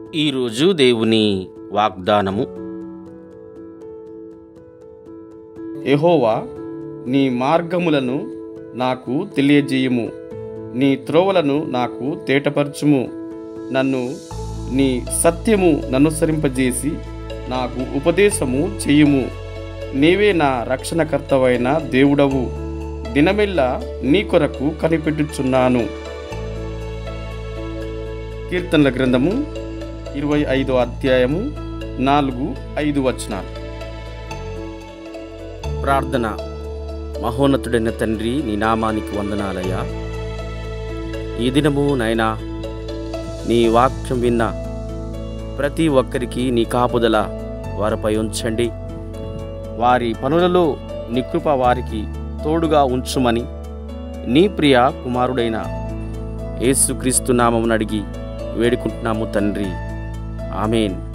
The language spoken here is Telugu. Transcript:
ఈరోజు దేవుని వాగ్దానము యెహోవా నీ మార్గములను నాకు తెలియజేయుము నీ త్రోవలను నాకు తేటపరచుము నన్ను నీ సత్యము ననుసరింపజేసి నాకు ఉపదేశము చేయుము నీవే నా రక్షణకర్తవైన దేవుడవు దినమెల్లా నీ కొరకు కనిపెట్టుచున్నాను కీర్తనల గ్రంథము ఇరవై ఐదో అధ్యాయము నాలుగు ఐదు వచనాలు ప్రార్థన మహోన్నతుడైన తండ్రి నీ నామానికి వందనాలయ్యా ఈ దినము నాయనా నీ వాక్యం విన్న ప్రతి ఒక్కరికి నీ కాపుదల వారిపై ఉంచండి వారి పనులలో నీ కృప వారికి తోడుగా ఉంచుమని నీ ప్రియ కుమారుడైన యేసుక్రీస్తు నామమును అడిగి వేడుకుంటున్నాము తండ్రి ఆమెన్